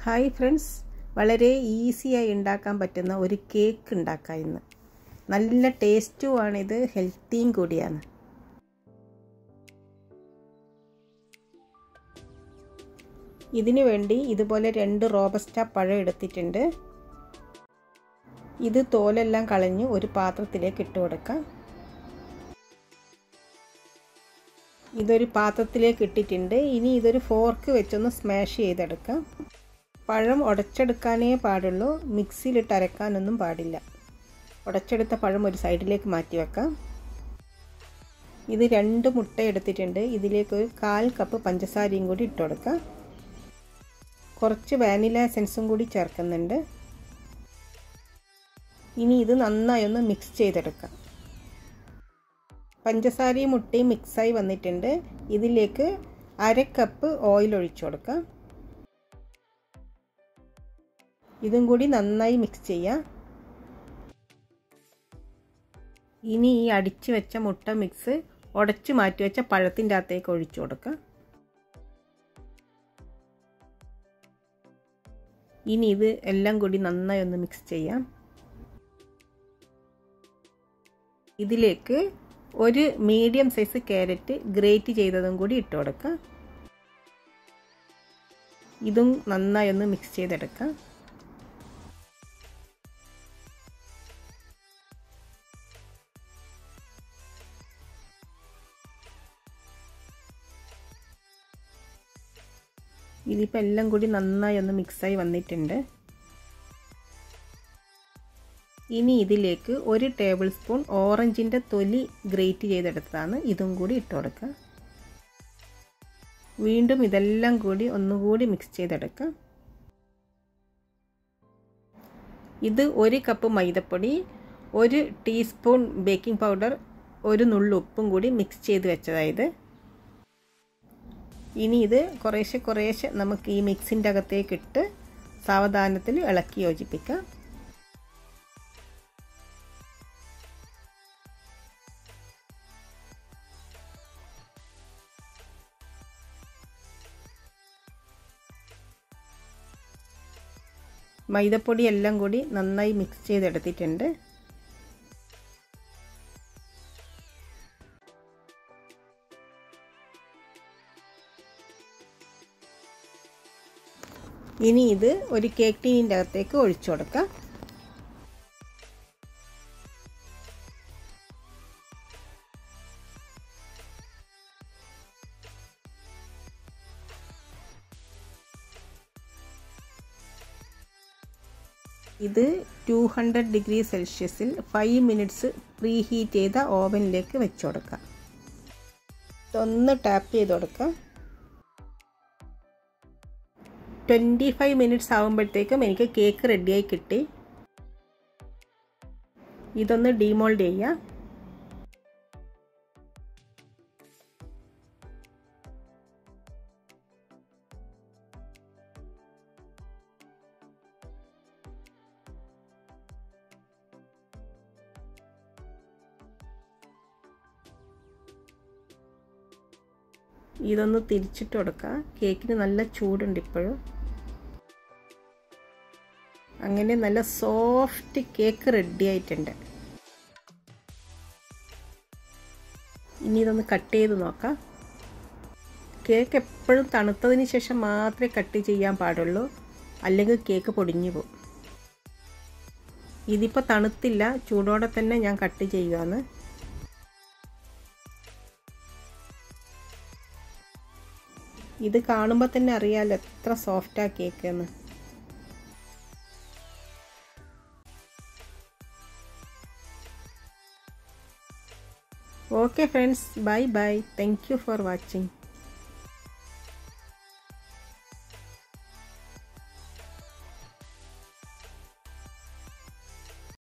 hi friends വളരെ ഈസിയായി ഉണ്ടാക്കാൻ പറ്റുന്ന ഒരു കേക്ക് ഉണ്ടാക്കാം ഇന്ന് നല്ല ടേസ്റ്റുമാണിത് ഹെൽത്തിയും കൂടിയാണ് ഇതിനു വേണ്ടി ഇതുപോലെ രണ്ട് റോബസ്റ്റ പഴം എടുത്തിട്ടുണ്ട് ഇത് തോലെല്ലാം കളഞ്ഞ് ഒരു പാത്രത്തിലേക്ക് ഇട്ട് കൊടുക്കാം ഇതൊരു പാത്രത്തിലേക്ക് ഇട്ടിട്ടുണ്ട് ഇനി ഇതൊരു ഫോർക്ക് വെച്ചൊന്ന് സ്മാഷ് ചെയ്തെടുക്കാം പഴം ഉടച്ചെടുക്കാനേ പാടുള്ളൂ മിക്സിയിലിട്ട് അരക്കാനൊന്നും പാടില്ല ഉടച്ചെടുത്ത പഴം ഒരു സൈഡിലേക്ക് മാറ്റി വെക്കാം ഇത് രണ്ട് മുട്ട എടുത്തിട്ടുണ്ട് ഇതിലേക്ക് ഒരു കാൽ കപ്പ് പഞ്ചസാരയും കൂടി ഇട്ട് കൊടുക്കാം കുറച്ച് വാനില എസൻസും കൂടി ചേർക്കുന്നുണ്ട് ഇനി ഇത് നന്നായി ഒന്ന് മിക്സ് ചെയ്തെടുക്കാം പഞ്ചസാരയും മുട്ടയും മിക്സായി വന്നിട്ടുണ്ട് ഇതിലേക്ക് അര കപ്പ് ഓയിൽ ഒഴിച്ചു കൊടുക്കാം ഇതും കൂടി നന്നായി മിക്സ് ചെയ്യാം ഇനി ഈ അടിച്ചു വെച്ച മുട്ട മിക്സ് ഉടച്ചു മാറ്റി വെച്ച പഴത്തിൻ്റെ അകത്തേക്ക് ഒഴിച്ചു കൊടുക്കാം ഇനി ഇത് എല്ലാം കൂടി നന്നായി ഒന്ന് മിക്സ് ചെയ്യാം ഇതിലേക്ക് ഒരു മീഡിയം സൈസ് ക്യാരറ്റ് ഗ്രേറ്റ് ചെയ്തതും കൂടി ഇട്ട് കൊടുക്കാം ഇതും നന്നായി ഒന്ന് മിക്സ് ചെയ്തെടുക്കാം ഇതിപ്പോൾ എല്ലാം കൂടി നന്നായി ഒന്ന് മിക്സായി വന്നിട്ടുണ്ട് ഇനി ഇതിലേക്ക് ഒരു ടേബിൾ സ്പൂൺ ഓറഞ്ചിൻ്റെ തൊലി ഗ്രേറ്റ് ചെയ്തെടുത്തതാണ് ഇതും കൂടി ഇട്ട് കൊടുക്കുക വീണ്ടും ഇതെല്ലാം കൂടി ഒന്നുകൂടി മിക്സ് ചെയ്തെടുക്കാം ഇത് ഒരു കപ്പ് മൈദപ്പൊടി ഒരു ടീസ്പൂൺ ബേക്കിംഗ് പൗഡർ ഒരു നുള്ളു ഉപ്പും കൂടി മിക്സ് ചെയ്ത് വെച്ചതായത് ഇനി ഇത് കുറേശ്ശെ കുറേശ്ശെ നമുക്ക് ഈ മിക്സിൻ്റെ അകത്തേക്ക് ഇട്ട് സാവധാനത്തിൽ ഇളക്കി യോജിപ്പിക്കാം മൈദപ്പൊടി എല്ലാം കൂടി നന്നായി മിക്സ് ചെയ്തെടുത്തിട്ടുണ്ട് ഇനി ഇത് ഒരു കേക്ക് ടീനിൻ്റെ അകത്തേക്ക് ഒഴിച്ചു കൊടുക്കാം ഇത് ടു ഹൺഡ്രഡ് ഡിഗ്രി സെൽഷ്യസിൽ ഫൈവ് മിനിറ്റ്സ് പ്രീ ഹീറ്റ് ചെയ്ത ഓവനിലേക്ക് വെച്ച് കൊടുക്കാം ഇതൊന്ന് ടാപ്പ് ചെയ്ത് കൊടുക്കാം ട്വൻറ്റി ഫൈവ് മിനിറ്റ്സ് ആകുമ്പോഴത്തേക്കും എനിക്ക് കേക്ക് റെഡിയായി കിട്ടി ഇതൊന്ന് ഡീമോൾഡ് ചെയ്യാം ഇതൊന്ന് തിരിച്ചിട്ട് കൊടുക്കാം കേക്കിന് നല്ല ചൂടുണ്ട് ഇപ്പോഴും അങ്ങനെ നല്ല സോഫ്റ്റ് കേക്ക് റെഡി ആയിട്ടുണ്ട് ഇനി ഇതൊന്ന് കട്ട് ചെയ്ത് നോക്കാം കേക്ക് എപ്പോഴും തണുത്തതിന് ശേഷം മാത്രമേ കട്ട് ചെയ്യാൻ പാടുള്ളൂ അല്ലെങ്കിൽ കേക്ക് പൊടിഞ്ഞു പോകും ഇതിപ്പോൾ തണുത്തില്ല ചൂടോടെ തന്നെ ഞാൻ കട്ട് ചെയ്യുകയാണ് ഇത് കാണുമ്പോൾ തന്നെ അറിയാമല്ലോ എത്ര സോഫ്റ്റാണ് കേക്ക് എന്ന് okay friends bye bye thank you for watching